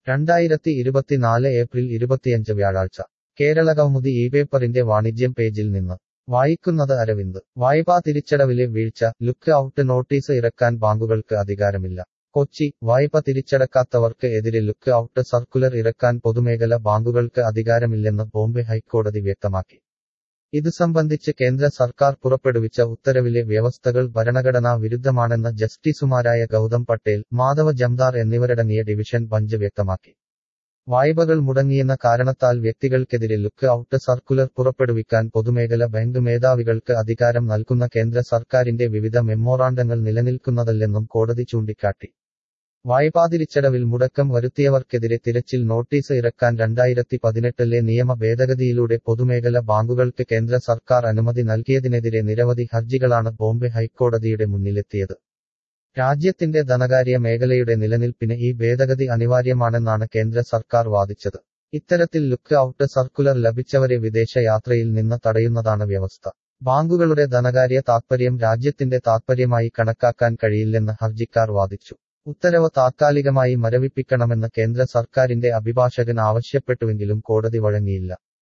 രണ്ടായിരത്തി ഇരുപത്തിനാല് ഏപ്രിൽ ഇരുപത്തിയഞ്ച് വ്യാഴാഴ്ച കേരള കൗമുദി ഈ പേപ്പറിന്റെ വാണിജ്യം പേജിൽ നിന്ന് വായിക്കുന്നത് അരവിന്ദ് വായ്പാ തിരിച്ചടവിലെ വീഴ്ച ലുക്ക് ഔട്ട് നോട്ടീസ് ഇറക്കാൻ ബാങ്കുകൾക്ക് അധികാരമില്ല കൊച്ചി വായ്പ തിരിച്ചടക്കാത്തവർക്ക് എതിരെ ലുക്ക് ഔട്ട് സർക്കുലർ ഇറക്കാൻ പൊതുമേഖല ബാങ്കുകൾക്ക് അധികാരമില്ലെന്ന് ബോംബെ ഹൈക്കോടതി വ്യക്തമാക്കി ഇതു സംബന്ധിച്ച് കേന്ദ്ര സർക്കാർ പുറപ്പെടുവിച്ച ഉത്തരവിലെ വ്യവസ്ഥകൾ ഭരണഘടനാ വിരുദ്ധമാണെന്ന് ജസ്റ്റിസുമാരായ ഗൗതം പട്ടേൽ മാധവ ജംദാർ എന്നിവരടങ്ങിയ ഡിവിഷൻ ബഞ്ച് വ്യക്തമാക്കി വായ്പകൾ മുടങ്ങിയെന്ന കാരണത്താൽ വ്യക്തികൾക്കെതിരെ ലുക്ക് ഔട്ട് സർക്കുലർ പുറപ്പെടുവിക്കാൻ പൊതുമേഖല ബാങ്ക് മേധാവികൾക്ക് അധികാരം നൽകുന്ന കേന്ദ്ര സർക്കാരിന്റെ വിവിധ മെമ്മോറാണ്ടങ്ങൾ നിലനിൽക്കുന്നതല്ലെന്നും കോടതി ചൂണ്ടിക്കാട്ടി വായ്പാതിരിച്ചടവിൽ മുടക്കം വരുത്തിയവർക്കെതിരെ തിരച്ചിൽ നോട്ടീസ് ഇറക്കാൻ രണ്ടായിരത്തി പതിനെട്ടിലെ നിയമ ഭേദഗതിയിലൂടെ പൊതുമേഖല ബാങ്കുകൾക്ക് കേന്ദ്ര സർക്കാർ അനുമതി നൽകിയതിനെതിരെ നിരവധി ഹർജികളാണ് ബോംബെ ഹൈക്കോടതിയുടെ മുന്നിലെത്തിയത് രാജ്യത്തിന്റെ ധനകാര്യ മേഖലയുടെ നിലനിൽപ്പിന് ഈ ഭേദഗതി അനിവാര്യമാണെന്നാണ് കേന്ദ്ര സർക്കാർ വാദിച്ചത് ഇത്തരത്തിൽ ലുക്ക് ഔട്ട് സർക്കുലർ ലഭിച്ചവരെ വിദേശ യാത്രയിൽ നിന്ന് തടയുന്നതാണ് വ്യവസ്ഥ ബാങ്കുകളുടെ ധനകാര്യ താത്പര്യം രാജ്യത്തിന്റെ താത്പര്യമായി കണക്കാക്കാൻ കഴിയില്ലെന്ന് ഹർജിക്കാർ വാദിച്ചു ഉത്തരവ് താത്കാലികമായി മരവിപ്പിക്കണമെന്ന് കേന്ദ്ര സർക്കാരിന്റെ അഭിഭാഷകൻ ആവശ്യപ്പെട്ടുവെങ്കിലും കോടതി വഴങ്ങിയില്ല